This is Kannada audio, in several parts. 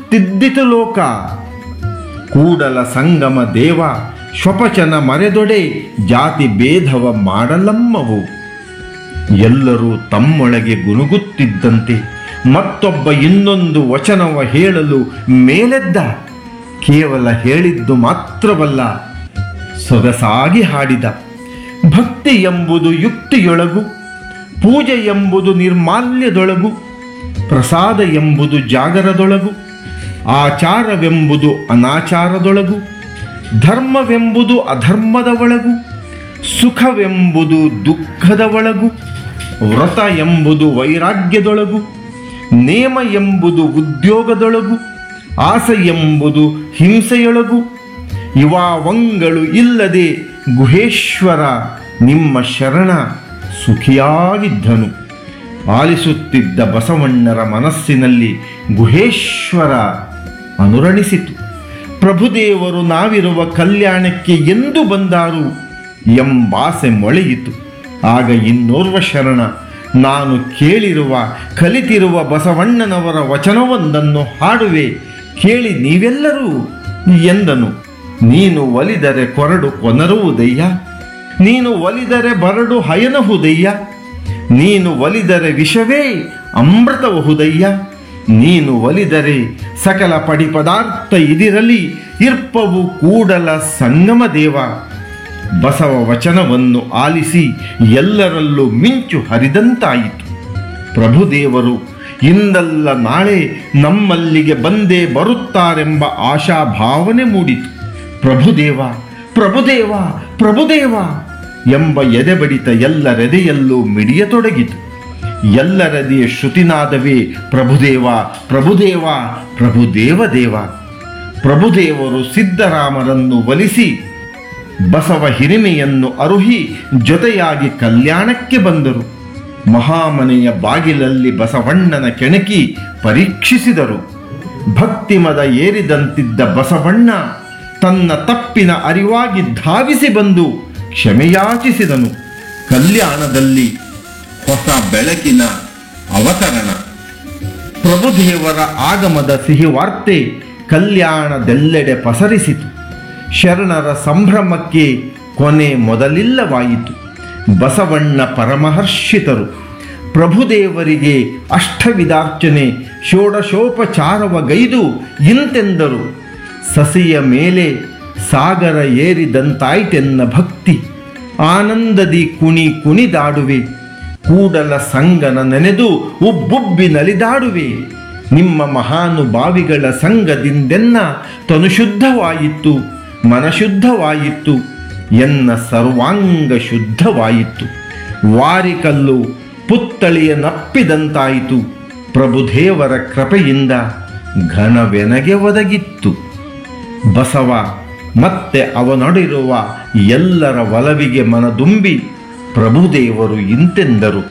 ತಿದ್ದಿತು ಲೋಕ ಕೂಡಲ ಸಂಗಮ ದೇವ ಶ್ವಪಚನ ಮರೆದೊಡೆ ಜಾತಿ ಭೇದವ ಮಾಡಲಮ್ಮವು ಎಲ್ಲರೂ ತಮ್ಮೊಳಗೆ ಗುನುಗುತ್ತಿದ್ದಂತೆ ಮತ್ತೊಬ್ಬ ಇನ್ನೊಂದು ವಚನವ ಹೇಳಲು ಮೇಲೆದ್ದ ಕೇವಲ ಹೇಳಿದ್ದು ಮಾತ್ರವಲ್ಲ ಸೊಗಸಾಗಿ ಹಾಡಿದ ಭಕ್ತಿ ಎಂಬುದು ಯುಕ್ತಿಯೊಳಗು ಪೂಜೆ ಎಂಬುದು ನಿರ್ಮಾಲ್ಯದೊಳಗು ಪ್ರಸಾದ ಎಂಬುದು ಜಾಗರದೊಳಗು ಆಚಾರವೆಂಬುದು ಅನಾಚಾರದೊಳಗು ಧರ್ಮವೆಂಬುದು ಅಧರ್ಮದ ಒಳಗು ಸುಖವೆಂಬುದು ದುಃಖದ ಒಳಗು ವ್ರತ ಎಂಬುದು ವೈರಾಗ್ಯದೊಳಗು ನೇಮ ಎಂಬುದು ಉದ್ಯೋಗದೊಳಗು ಆಸೆ ಎಂಬುದು ಹಿಂಸೆಯೊಳಗು ಇವಾವಂಗಳು ಇಲ್ಲದೆ ಗುಹೇಶ್ವರ ನಿಮ್ಮ ಶರಣ ಸುಖಿಯಾಗಿದ್ದನು ಆಲಿಸುತ್ತಿದ್ದ ಬಸವಣ್ಣರ ಮನಸ್ಸಿನಲ್ಲಿ ಗುಹೇಶ್ವರ ಅನುರಣಿಸಿತು ಪ್ರಭುದೇವರು ನಾವಿರುವ ಕಲ್ಯಾಣಕ್ಕೆ ಎಂದು ಬಂದಾರು ಎಂಬಾಸೆ ಮೊಳೆಯಿತು ಆಗ ಇನ್ನೋರ್ವ ಶರಣ ನಾನು ಕೇಳಿರುವ ಕಲಿತಿರುವ ಬಸವಣ್ಣನವರ ವಚನವೊಂದನ್ನು ಹಾಡುವೆ ಕೇಳಿ ನೀವೆಲ್ಲರೂ ಎಂದನು ನೀನು ಒಲಿದರೆ ಕೊರಡು ಕೊನರುವುದಯ್ಯ ನೀನು ಒಲಿದರೆ ಬರಡು ಹಯನಹುದಯ್ಯ ನೀನು ಒಲಿದರೆ ವಿಷವೇ ಅಮೃತಬಹುದಯ್ಯ ನೀನು ಒಲಿದರೆ ಸಕಲ ಪಡಿ ಪದಾರ್ಥ ಇದಿರಲಿ ಇರ್ಪವು ಕೂಡಲ ಸಂಗಮ ದೇವ ಬಸವ ವಚನವನ್ನು ಆಲಿಸಿ ಎಲ್ಲರಲ್ಲೂ ಮಿಂಚು ಹರಿದಂತಾಯಿತು ಪ್ರಭುದೇವರು ಇಂದಲ್ಲ ನಾಳೆ ನಮ್ಮಲ್ಲಿಗೆ ಬಂದೇ ಬರುತ್ತಾರೆಂಬ ಆಶಾಭಾವನೆ ಮೂಡಿತು ಪ್ರಭುದೇವ ಪ್ರಭುದೇವ ಪ್ರಭುದೇವ ಎಂಬ ಎದೆಬಡಿತ ಎಲ್ಲರೆದೆಯಲ್ಲೂ ಮಿಡಿಯತೊಡಗಿತು ಎಲ್ಲರದೆಯ ಶ್ರುತಿನಾದವೇ ಪ್ರಭುದೇವ ಪ್ರಭುದೇವ ಪ್ರಭುದೇವ ದೇವ ಪ್ರಭುದೇವರು ಸಿದ್ದರಾಮರನ್ನು ಒಲಿಸಿ ಬಸವ ಹಿರಿಮೆಯನ್ನು ಅರುಹಿ ಜೊತೆಯಾಗಿ ಕಲ್ಯಾಣಕ್ಕೆ ಬಂದರು ಮಹಾಮನೆಯ ಬಾಗಿಲಲ್ಲಿ ಬಸವಣ್ಣನ ಕೆಣಕಿ ಪರೀಕ್ಷಿಸಿದರು ಭಕ್ತಿಮದ ಏರಿದಂತಿದ್ದ ಬಸವಣ್ಣ ತನ್ನ ತಪ್ಪಿನ ಅರಿವಾಗಿ ಧಾವಿಸಿ ಬಂದು ಕ್ಷಮೆಯಾಚಿಸಿದನು ಕಲ್ಯಾಣದಲ್ಲಿ ಹೊಸ ಬೆಳಕಿನ ಅವತರಣ ಪ್ರಭುದೇವರ ಆಗಮದ ಸಿಹಿ ವಾರ್ತೆ ಕಲ್ಯಾಣದೆಲ್ಲೆಡೆ ಪಸರಿಸಿತು ಶರಣರ ಸಂಭ್ರಮಕ್ಕೆ ಕೊನೆ ಮೊದಲಿಲ್ಲವಾಯಿತು ಬಸವಣ್ಣ ಪರಮಹರ್ಷಿತರು ಪ್ರಭುದೇವರಿಗೆ ಅಷ್ಟವಿಧಾರ್ಚನೆ ಷೋಡಶೋಪಚಾರವ ಗೈದು ಇಂತೆಂದರು ಸಸಿಯ ಮೇಲೆ ಸಾಗರ ಏರಿದಂತಾಯ್ತೆನ್ನ ಭಕ್ತಿ ಆನಂದದಿ ಕುಣಿ ಕುಣಿದಾಡುವೆ ಕೂಡಲ ಸಂಗನ ನೆನೆದು ಉಬ್ಬುಬ್ಬಿ ನಲಿದಾಡುವೆ ನಿಮ್ಮ ಮಹಾನುಭಾವಿಗಳ ಸಂಗದಿಂದೆನ್ನ ತನುಶುದ್ಧವಾಯಿತು ಮನಶುದ್ಧವಾಯಿತು ಎನ್ನ ಸರ್ವಾಂಗ ಶುದ್ಧವಾಯಿತು ವಾರಿಕಲ್ಲು ಪುತ್ತಳಿಯ ನಪ್ಪಿದಂತಾಯಿತು ಪ್ರಭುದೇವರ ಕೃಪೆಯಿಂದ ಘನವೆನಗೆ ಒದಗಿತ್ತು ಬಸವ ಮತ್ತೆ ಅವನೊಡಿರುವ ಎಲ್ಲರ ಒಲವಿಗೆ ಮನದುಂಬಿ ಪ್ರಭುದೇವರು ಇಂತೆಂದರು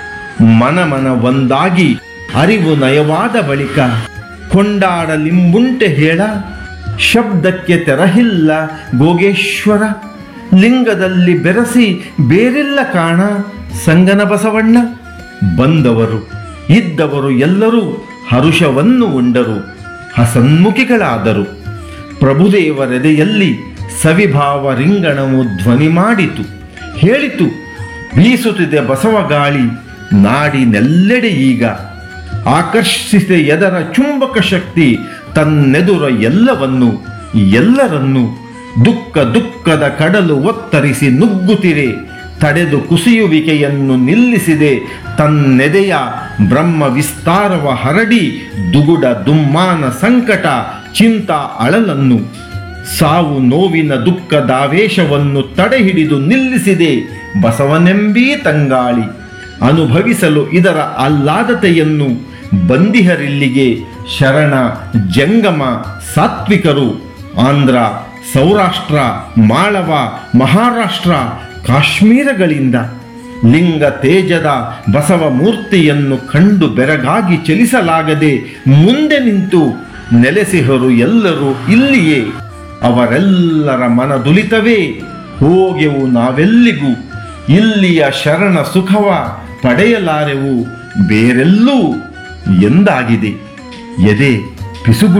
ಮನ ಮನ ಒಂದಾಗಿ ಅರಿವು ನಯವಾದ ಬಳಿಕ ಕೊಂಡಾಡಲಿಂಬುಂಟೆ ಹೇಳ ಶಬ್ದಕ್ಕೆ ತೆರಹಿಲ್ಲ ಗೋಗೇಶ್ವರ ಲಿಂಗದಲ್ಲಿ ಬೆರೆಸಿ ಬೇರೆಲ್ಲ ಕಾಣ ಸಂಗನ ಬಸವಣ್ಣ ಬಂದವರು ಇದ್ದವರು ಎಲ್ಲರೂ ಹರುಷವನ್ನು ಉಂಡರು ಹಸನ್ಮುಖಿಗಳಾದರು ಪ್ರಭುದೇವರೆದೆಯಲ್ಲಿ ಸವಿಭಾವ ರಿಂಗಣವು ಧ್ವನಿ ಮಾಡಿತು ಹೇಳಿತು ಬೀಸುತ್ತಿದೆ ಬಸವ ಗಾಳಿ ನಾಡಿನೆಲ್ಲೆಡೆ ಈಗ ಆಕರ್ಷಿಸಿದ ಎದರ ಚುಂಬಕ ಶಕ್ತಿ ತನ್ನೆದುರ ಎಲ್ಲವನ್ನು ಎಲ್ಲರನ್ನು ದುಃಖ ದುಃಖದ ಕಡಲು ಒತ್ತರಿಸಿ ನುಗ್ಗುತ್ತಿರೆ ತಡೆದು ಕುಸಿಯುವಿಕೆಯನ್ನು ನಿಲ್ಲಿಸಿದೆ ತನ್ನೆದೆಯ ಬ್ರಹ್ಮ ವಿಸ್ತಾರವ ಹರಡಿ ದುಗುಡ ದುಮ್ಮಾನ ಸಂಕಟ ಚಿಂತ ಅಳಲನ್ನು ಸಾವು ನೋವಿನ ದುಃಖದಾವೇಶವನ್ನು ತಡೆಹಿಡಿದು ನಿಲ್ಲಿಸಿದೆ ಬಸವನೆಂಬೀ ತಂಗಾಳಿ ಅನುಭವಿಸಲು ಇದರ ಆಹ್ಲಾದತೆಯನ್ನು ಬಂದಿಹರಿಲ್ಲಿಗೆ ಶರಣ ಜಂಗಮ ಸಾತ್ವಿಕರು ಆಂಧ್ರ ಸೌರಾಷ್ಟ್ರ ಮಾಳವ ಮಹಾರಾಷ್ಟ್ರ ಕಾಶ್ಮೀರಗಳಿಂದ ಲಿಂಗ ತೇಜದ ಬಸವ ಮೂರ್ತಿಯನ್ನು ಕಂಡು ಬೆರಗಾಗಿ ಚಲಿಸಲಾಗದೆ ಮುಂದೆ ನಿಂತು ನೆಲೆಸಿಹರು ಎಲ್ಲರೂ ಇಲ್ಲಿಯೇ ಅವರೆಲ್ಲರ ಮನದುಲಿತವೇ ಹೋಗೆವು ನಾವೆಲ್ಲಿಗೂ ಇಲ್ಲಿಯ ಶರಣ ಸುಖವ ಪಡೆಯಲಾರೆವು ಬೇರೆಲ್ಲೂ ಎಂದಾಗಿದೆ ಎದೆ ಪಿಸುಗು